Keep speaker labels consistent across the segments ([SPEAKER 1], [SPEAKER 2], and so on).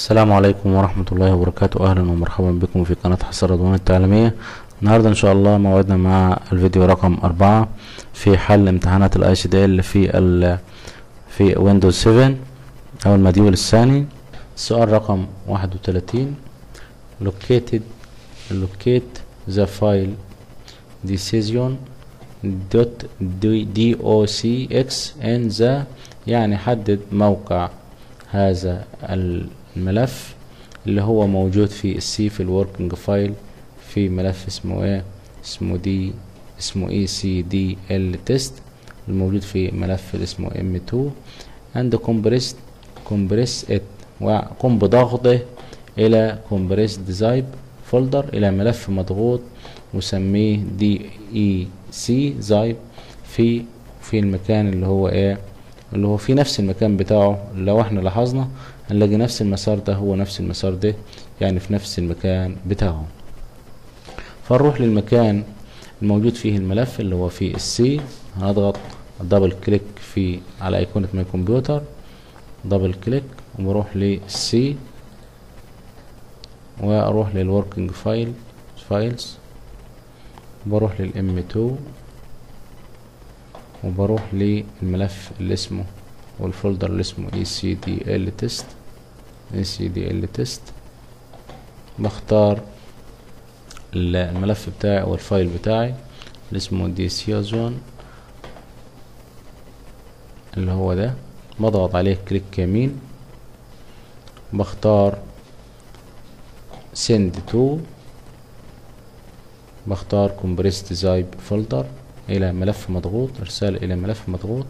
[SPEAKER 1] السلام عليكم ورحمة الله وبركاته أهلا ومرحبا بكم في قناة حصة رضوان التعليمية النهاردة إن شاء الله موعدنا مع الفيديو رقم أربعة في حل امتحانات الاي سي دي ال في ال في ويندوز 7 أو المديول الثاني السؤال رقم واحد وتلاتين located locate the file decision dot docx and the يعني حدد موقع هذا الملف اللي هو موجود في السي في الوركينج فايل في ملف اسمه ايه اسمه دي اسمه اي سي دي ال تيست الموجود في ملف اللي اسمه ام 2 and compressed compress it وقم بضغطه الى compressed zip فولدر الى ملف مضغوط وسميه دي اي سي زايب في في المكان اللي هو ايه اللي هو في نفس المكان بتاعه لو احنا لاحظنا هنلاقي نفس المسار ده هو نفس المسار ده يعني في نفس المكان بتاعه فنروح للمكان الموجود فيه الملف اللي هو فيه السي هنضغط دبل كليك في على ايقونة ماي كمبيوتر دبل كليك وبروح للسي واروح للوركينج فايل فايلز بروح للام 2 وبروح للملف اللي اسمه والفولدر اللي اسمه اي سي دي ال تيست اي سي دي ال تيست بختار الملف بتاعي او الفايل بتاعي اللي اسمه دي سيازون اللي هو ده بضغط عليه كليك يمين بختار send to بختار compressed zip folder الى ملف مضغوط ارسال الى ملف مضغوط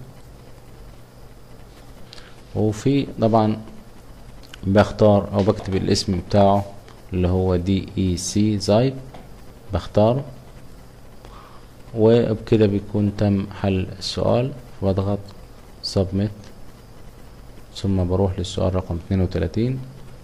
[SPEAKER 1] وفي طبعا بختار او بكتب الاسم بتاعه اللي هو دي اي سي زايب بختاره وبكده بيكون تم حل السؤال واضغط submit ثم بروح للسؤال رقم اتنين وتلاتين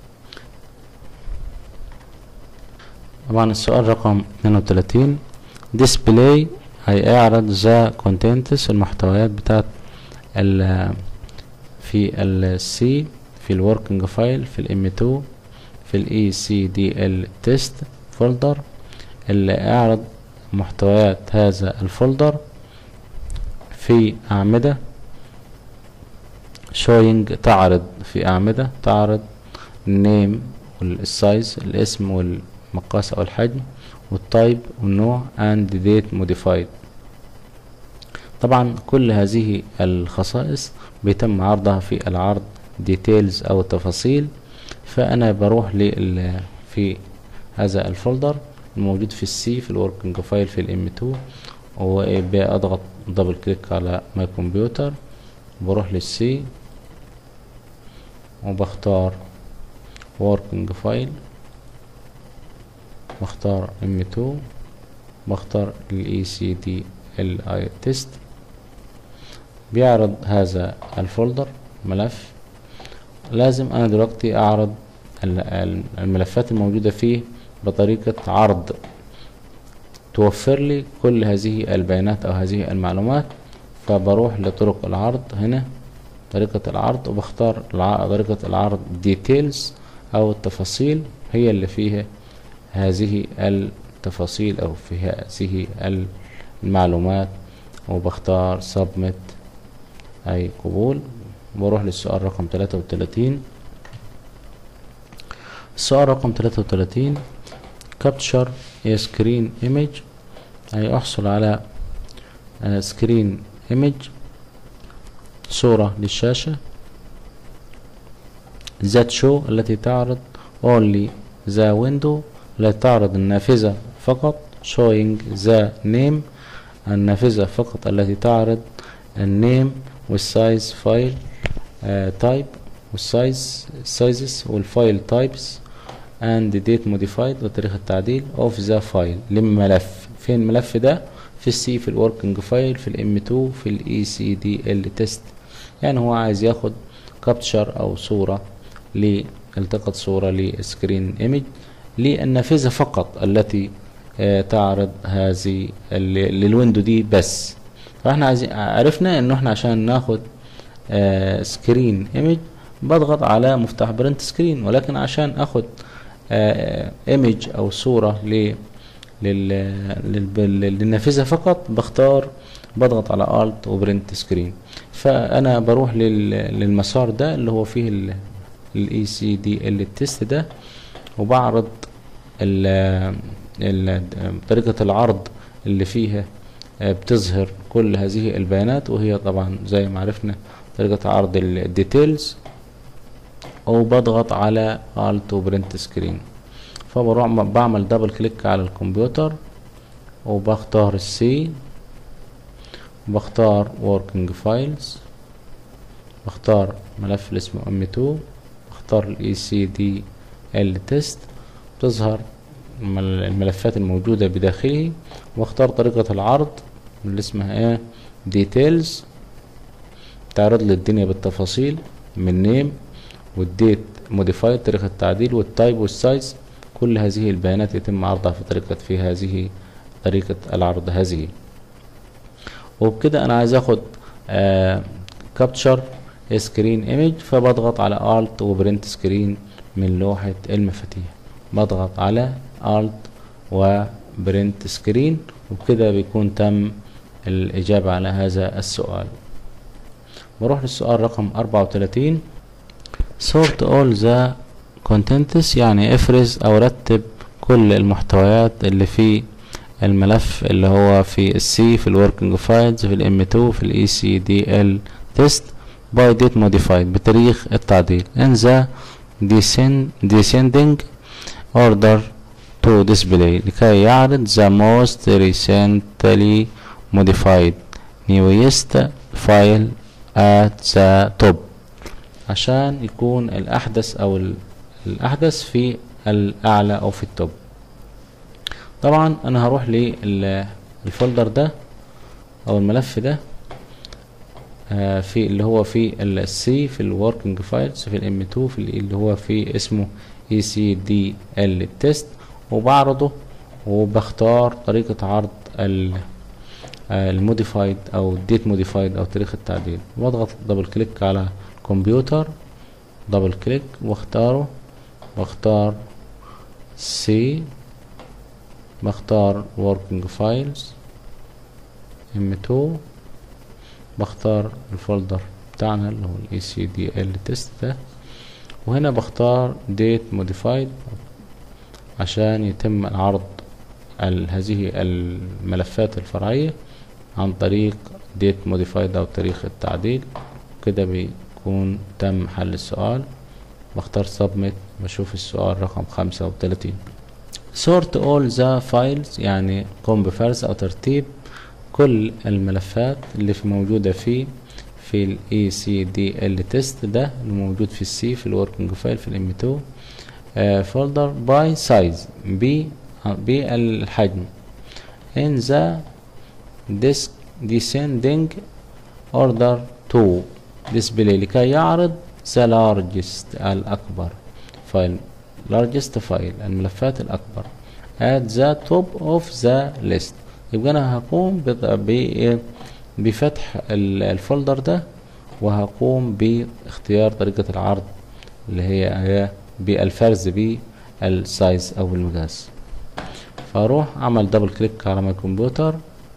[SPEAKER 1] طبعا السؤال رقم اتنين وتلاتين display هيعرض ذا contents المحتويات بتاعت ال في السي في الوركينج فايل في الام 2 في الاي سي دي ال تيست فولدر اللي اعرض محتويات هذا الفولدر في اعمدة showing تعرض في اعمدة تعرض name والسايز الاسم والمقاس او الحجم والتايب والنوع and date modified طبعا كل هذه الخصائص بيتم عرضها في العرض details او التفاصيل فانا بروح لل في هذا الفولدر الموجود في السي في الوركينج فايل في الام 2 وبضغط دبل كليك على ماي كمبيوتر بروح للسي وبختار working فايل بختار M2 بختار ال ECD LI test بيعرض هذا الفولدر ملف لازم انا دلوقتي اعرض الملفات الموجودة فيه بطريقة عرض توفر لي كل هذه البيانات او هذه المعلومات فبروح لطرق العرض هنا طريقة العرض وبختار طريقة العرض details او التفاصيل هي اللي فيها هذه التفاصيل او في هذه المعلومات وبختار submit اي قبول بروح للسؤال رقم تلاتة وتلاتين السؤال رقم تلاتة وتلاتين capture a screen image اي احصل على screen image صورة للشاشة that show التي تعرض only the window التي تعرض النافذة فقط showing the name النافذة فقط التي تعرض النيم والسايز فايل تايب والسايز سايزز والفايل تايبس and date modified وتاريخ التعديل of the file للملف فين الملف ده في السي في الوركينج فايل في الام 2 في الاي سي دي ال تيست يعني هو عايز ياخد كابتشر او صورة لالتقط صورة لسكرين ايمج للنافذة فقط التي آه تعرض هذه للويندو دي بس فاحنا عايزين عرفنا انه احنا عشان ناخد آه سكرين ايمج بضغط على مفتاح برنت سكرين ولكن عشان اخد ايمج او صورة ل للنافذة فقط بختار بضغط على الت وبرنت سكرين فانا بروح للمسار ده اللي هو فيه الاي سي دي ال تيست ده وبعرض ال طريقة العرض اللي فيها بتظهر كل هذه البيانات وهي طبعا زي ما عرفنا طريقة عرض الديتيلز وبضغط على Alt وبرنت سكرين فبروح بعمل دبل كليك على الكمبيوتر وبختار السي بختار working files بختار ملف اللي اسمه m2 بختار ال ecdl test بتظهر الملفات الموجودة بداخله واختار طريقة العرض اللي اسمها ايه details تعرض لي الدنيا بالتفاصيل من نيم والديت موديفايد تاريخ التعديل والتايب والسايز كل هذه البيانات يتم عرضها في طريقة في هذه طريقة العرض هذه وبكده انا عايز اخد كابتشر سكرين ايمج فبضغط على الت وبرنت سكرين من لوحة المفاتيح بضغط على الت وبرنت سكرين وبكده بيكون تم الاجابة على هذا السؤال بروح للسؤال رقم أربعة وتلاتين sort all the contents يعني افرز او رتب كل المحتويات اللي في الملف اللي هو في السي في الوركينج فايلز في الام 2 في الاي سي دي ال تيست باي ديت موديفايد بتاريخ التعديل in the descend descending order to display لكي يعرض the most recently modified newest file at the top عشان يكون الأحدث أو الأحدث في الأعلى أو في التوب طبعا أنا هروح للفولدر ده أو الملف ده في اللي هو في السي في الوركينج فايلز في الام 2 في اللي هو في اسمه اي سي دي ال تيست وبعرضه وبختار طريقة عرض الموديفايد او الديت موديفايد او تاريخ التعديل واضغط دبل كليك على كمبيوتر دبل كليك واختاره واختار سي بختار working files m2 بختار الفولدر بتاعنا اللي هو الاي سي دي ال تيست ده وهنا بختار date modified عشان يتم عرض هذه الملفات الفرعية عن طريق date modified او تاريخ التعديل كده بيكون تم حل السؤال بختار submit بشوف السؤال رقم خمسة وتلاتين sort all the files يعني قم بفرز او ترتيب كل الملفات اللي في موجودة في في ال ECDL test ده اللي موجود في السي في الوركينج فايل في الام 2 فولدر باي سايز ب بالحجم in the disk descending order to display لكي يعرض the largest الأكبر فايل largest فايل الملفات الأكبر at the top of the list يبقى أنا هقوم بفتح الفولدر ده وهقوم باختيار طريقة العرض اللي هي بالفرز بالسايز أو المقاس فاروح اعمل دبل كليك على ماي كمبيوتر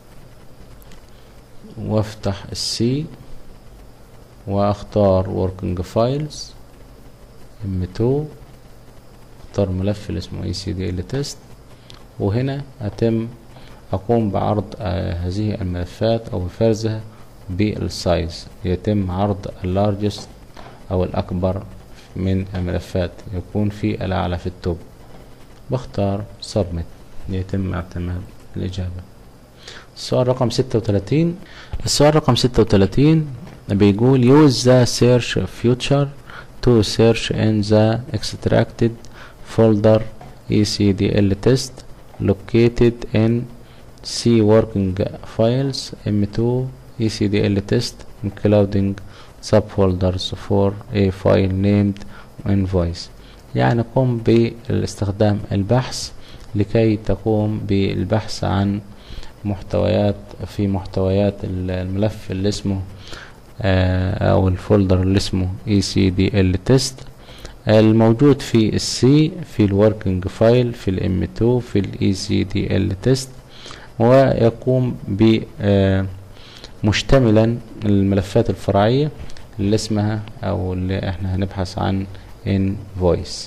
[SPEAKER 1] وافتح السي واختار working files m2 اختار ملف اللي اسمه ecdl test وهنا اتم اقوم بعرض آه هذه الملفات او فرزها بالسايز يتم عرض اللارجست او الاكبر من الملفات يكون في الاعلى في التوب بختار submit يتم اعتماد الإجابة السؤال رقم ستة وتلاتين السؤال رقم ستة وتلاتين بيقول use the search feature to search in the extracted folder ECDL test located in C working files M2 ECDL test including subfolders for a file named invoice يعني قم باستخدام البحث لكي تقوم بالبحث عن محتويات في محتويات الملف اللي اسمه آه او الفولدر اللي اسمه ecdl test الموجود في السي في الوركينج فايل في الام 2 في الاي سي دي ال تيست ويقوم ب مشتملا الملفات الفرعية اللي اسمها او اللي احنا هنبحث عن invoice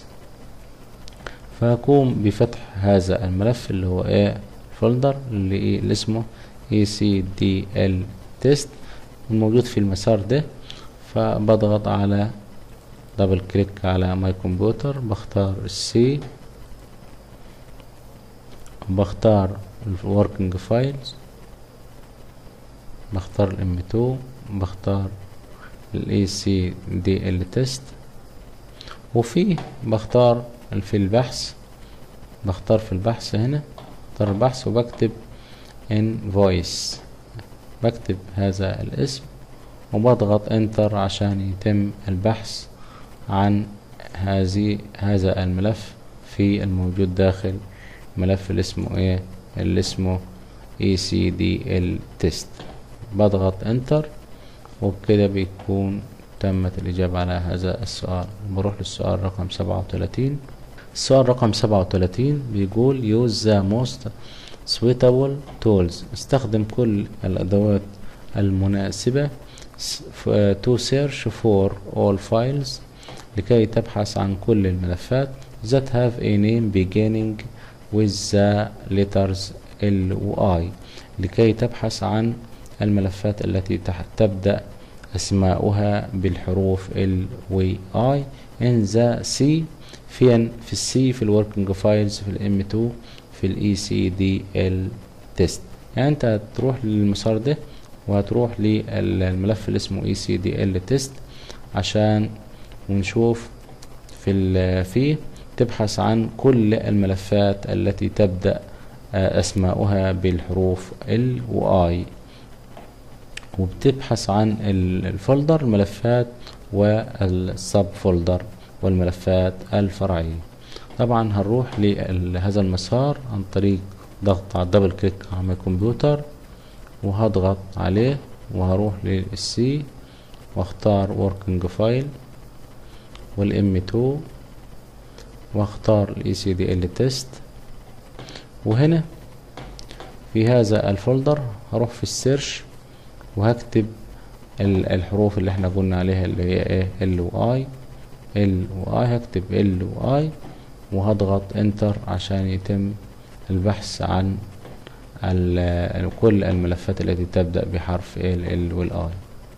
[SPEAKER 1] فأقوم بفتح هذا الملف اللي هو ايه فولدر اللي, إيه اللي اسمه ecdl test الموجود في المسار ده فبضغط على دبل كليك على ماي كمبيوتر بختار السي بختار الوركينج فايلز بختار الام 2 بختار الاي سي دي ال تيست وفي بختار في البحث بختار في البحث هنا بختار البحث وبكتب invoice بكتب هذا الاسم وبضغط انتر عشان يتم البحث عن هذه هذا الملف في الموجود داخل ملف اللي اسمه ايه اللي اسمه ecdl test بضغط انتر وبكده بيكون تمت الإجابة على هذا السؤال بروح للسؤال رقم سبعة وتلاتين السؤال رقم سبعة وتلاتين بيقول use the most suitable tools استخدم كل الأدوات المناسبة to search for all files لكي تبحث عن كل الملفات that have a name beginning with the letters L و I لكي تبحث عن الملفات التي تبدأ أسماؤها بالحروف L و I in the C في في السي في الوركينج فايلز في الام 2 في الاي سي دي ال تيست يعني انت هتروح للمسار ده وهتروح للملف اللي اسمه اي سي دي ال تيست عشان ونشوف في فيه تبحث عن كل الملفات التي تبدأ أسماؤها بالحروف ال و I وبتبحث عن الفولدر الملفات والسب فولدر والملفات الفرعية طبعا هنروح لهذا المسار عن طريق ضغط على الدبل كليك على الكمبيوتر وهضغط عليه وهروح للسي واختار working file والام 2 واختار الاي سي دي ال تيست وهنا في هذا الفولدر هروح في السيرش وهكتب الحروف اللي احنا قلنا عليها اللي هي ايه ال و اي ال و اي هكتب ال و اي وهضغط انتر عشان يتم البحث عن كل الملفات التي تبدأ بحرف ال ال والاي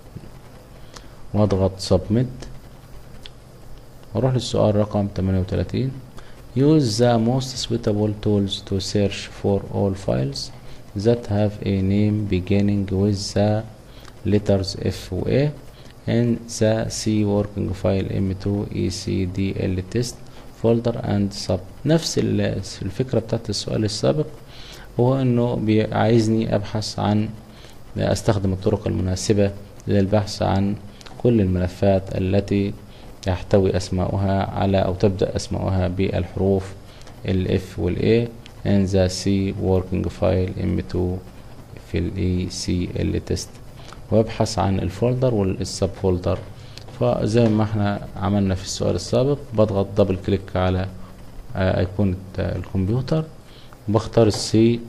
[SPEAKER 1] واضغط سبميت واروح للسؤال رقم 38 use the most suitable tools to search for all files that have a name beginning with the letters F و A in the C working file M2 ECDL test folder and sub نفس الفكرة بتاعت السؤال السابق هو انه عايزني ابحث عن استخدم الطرق المناسبة للبحث عن كل الملفات التي يحتوي أسماؤها على أو تبدأ أسماؤها بالحروف ال F وال A in the C working file M2 في ال ECL test وابحث عن الفولدر والسب فولدر فزي ما احنا عملنا في السؤال السابق بضغط دبل كليك على أيقونة الكمبيوتر بختار السي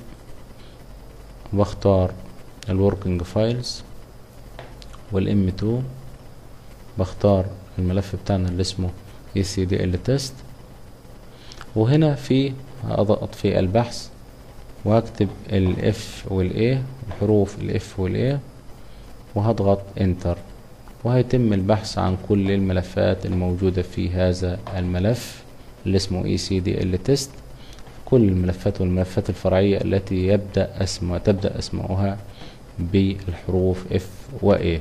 [SPEAKER 1] بختار الوركينج فايلز والام 2 بختار الملف بتاعنا اللي اسمه ecdl test وهنا في اضغط في البحث وهكتب ال F وال A الحروف ال F وال A وهضغط انتر وهيتم البحث عن كل الملفات الموجودة في هذا الملف اللي اسمه ecdl test كل الملفات والملفات الفرعية التي يبدأ اسمها تبدأ اسمها بالحروف F و A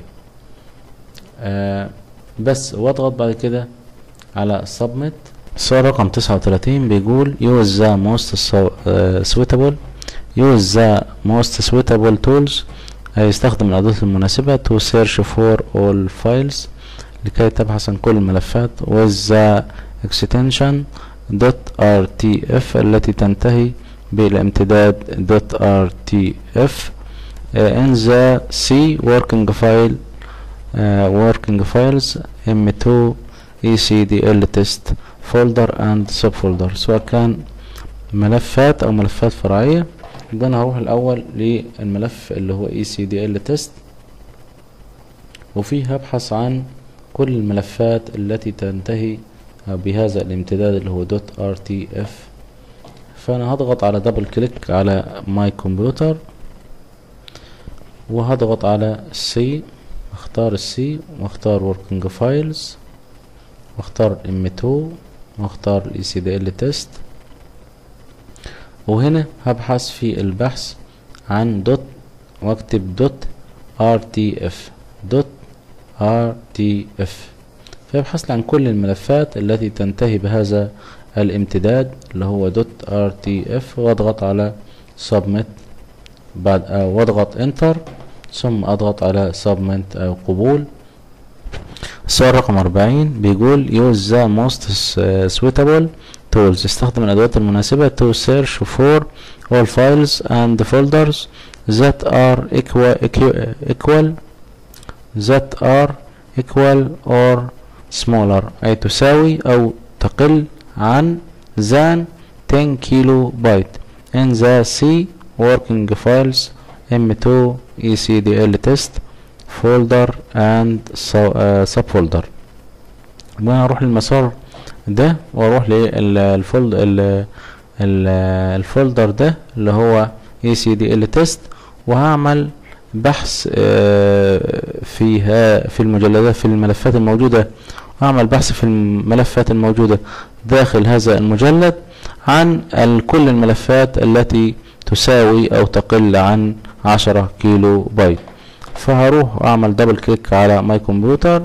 [SPEAKER 1] آه بس واضغط بعد كده على submit السؤال رقم تسعة وتلاتين بيقول use the most suitable use the most suitable tools يستخدم الأدوات المناسبة to search for all files لكي تبحث عن كل الملفات with the extension .rtf التي تنتهي بالامتداد .rtf in the C working file uh, working files m2 ecdl test folder and subfolder سواء كان ملفات او ملفات فرعية يبقى انا هروح الاول للملف اللي هو ecdl test وفيه هبحث عن كل الملفات التي تنتهي بهذا الامتداد اللي هو .rtf فانا هضغط على دبل كليك على ماي كمبيوتر وهضغط على سي اختار السي واختار working files واختار m2 واختار ecdl test وهنا هبحث في البحث عن دوت واكتب دوت rtf دوت rtf فيبحث لي عن كل الملفات التي تنتهي بهذا الامتداد اللي هو دوت rtf واضغط على submit بعد أو واضغط enter ثم اضغط على submit او قبول السؤال رقم أربعين بيقول use the most suitable tools استخدم الأدوات المناسبة to search for all files and folders that are equal, equal that are equal or smaller أي تساوي أو تقل عن than 10 كيلو بايت in the C working files M2 ECDL test folder and subfolder وانا اروح للمسار ده واروح للفولد الفولدر ده اللي هو ECDL test وهعمل بحث فيها في المجلدات في الملفات الموجودة هعمل بحث في الملفات الموجودة داخل هذا المجلد عن كل الملفات التي تساوي او تقل عن عشرة كيلو بايت فهروح اعمل دبل كليك على ماي كمبيوتر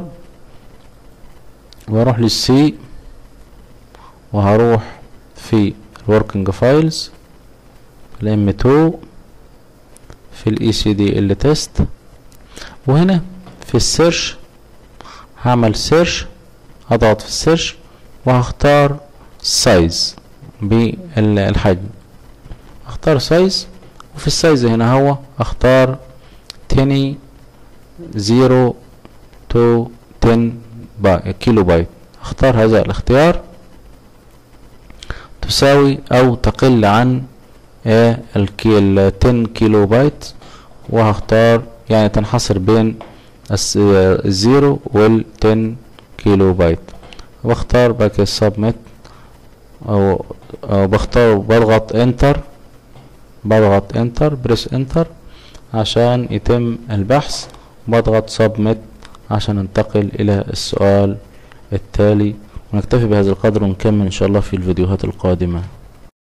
[SPEAKER 1] واروح للسي وهروح في الوركينج فايلز الام 2 في الاي سي دي ال تيست وهنا في السيرش هعمل سيرش اضغط في السيرش وهختار سايز بالحجم اختار سايز وفي السايز هنا هو اختار 10 0 to 10 باي كيلو بايت اختار هذا الاختيار تساوي او تقل عن ال 10 كيلو بايت وهختار يعني تنحصر بين الزيرو وال 10 كيلو بايت واختار باقي السبميت او او بختار بضغط انتر بضغط انتر بريس انتر عشان يتم البحث بضغط سبميت عشان ننتقل الى السؤال التالي ونكتفي بهذا القدر ونكمل ان شاء الله في الفيديوهات القادمة